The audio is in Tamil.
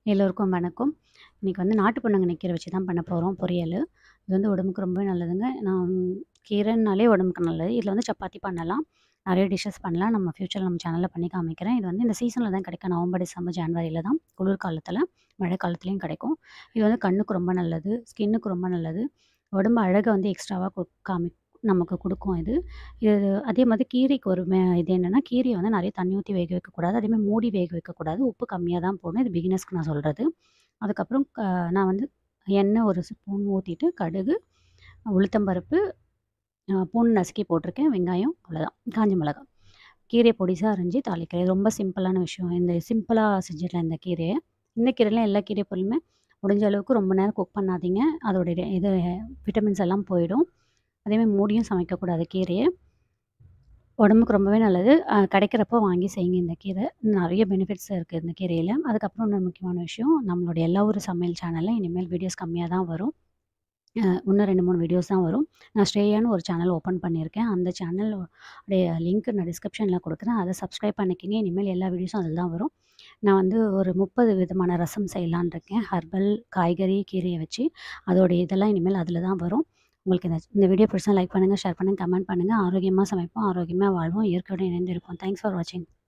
எல்லோருக்கும் வணக்கம். இன்னைக்கு வந்து நாட்டு பொன்னாங்கண்ணி கீரை வச்சு தான் பண்ண போறோம் பொரியலு. இது வந்து உடம்புக்கு ரொம்பவே நல்லதுங்க. நான் கீரைன்னாலே உடம்புக்கு நல்லது. இதில வந்து சப்பாத்தி பண்ணலாம். நெறைய டிஷ்ஷஸ் பண்ணலாம். நம்ம ஃப்யூச்சர்ல நம்ம சேனல்ல பண்ணி காமிக்கிறேன். இது வந்து இந்த சீசன்ல தான் கிடைக்கும். நவம்பர், டிசம்பர், ஜான்வரில தான் குளிர் காலத்தில, மழை காலத்துலயும் கிடைக்கும். இது வந்து கண்ணுக்கு ரொம்ப நல்லது. ஸ்கின்னுக்கு ரொம்ப நல்லது. உடம்பு அழக வந்து எக்ஸ்ட்ராவா கு காமி நமக்கு குடுக்கும் இது. இது அதே மாதிரி கீரைக்கு ஒரு மெ இது என்னன்னா, கீரைய வந்து நெறைய தண்ணி ஊத்தி வேக வைக்கக்கூடாது. அதேமாரி மூடி வேக வைக்கக்கூடாது. உப்பு கம்மியா தான் போடணும். இது பிகினர்ஸ்க்கு நான் சொல்றது. அதுக்கப்புறம் க நான் வந்து எண்ணெய் ஒரு ஸ்பூன் ஊத்திட்டு, கடுகு, உளுத்தம் பருப்பு, அ பூண்டு நசுக்கி போட்டிருக்கேன். வெங்காயம் அவ்வளோதான். காஞ்ச மிளகா. கீரைய பொடிசா அரிஞ்சு தாளிக்கிறேன். இது ரொம்ப சிம்பிளான விஷயம். இந்த சிம்பிளா செஞ்சிடலாம் இந்த கீரைய. இந்த கீரையில எல்லா கீரை பொருளுமே முடிஞ்ச அளவுக்கு ரொம்ப நேரம் குக் பண்ணாதீங்க. அதோடைய இது விட்டமின்ஸ் எல்லாம் போயிடும். அதேமாரி மூடியும் சமைக்கக்கூடாது கீரைய. உடம்புக்கு ரொம்பவே நல்லது. அ கிடைக்கிறப்போ வாங்கி செய்யுங்க இந்த கீரை. நெறைய பெனிஃபிட்ஸ் இருக்கு இந்த கீரையில. அதுக்கப்புறம் இன்னொரு முக்கியமான விஷயம், நம்மளுடைய எல்லா ஊரு சமையல் சேனல்ல இனிமேல் வீடியோஸ் கம்மியா தான் வரும். அ இன்னும் 2, 3 வீடியோஸ் தான் வரும். நான் ஸ்ரேயான்னு ஒரு சேனல் ஓப்பன் பண்ணியிருக்கேன். அந்த சேனல் உடைய லிங்க் நான் டிஸ்கிரிப்ஷன்ல குடுக்குறேன். அத சப்ஸ்கிரைப் பண்ணிக்கங்க. இனிமேல் எல்லா வீடியோஸும் அதில தான் வரும். நான் வந்து ஒரு 30 விதமான ரசம் செய்யலான்னு இருக்கேன். ஹெர்பல், காய்கறி, கீரைய வச்சு. அதோடைய இதெல்லாம் இனிமேல் அதில தான் வரும். உங்களுக்கு இந்த இந்த வீடியோ பிடிச்சா லைக் பண்ணுங்க, ஷேர் பண்ணுங்க, கமெண்ட் பண்ணுங்க. ஆரோக்கியமா சமைப்போம், ஆரோக்கியமா வாழ்வோம், இயற்கையோடு இணைந்து இருப்போம். தேங்க்ஸ் ஃபார் வாட்சிங்.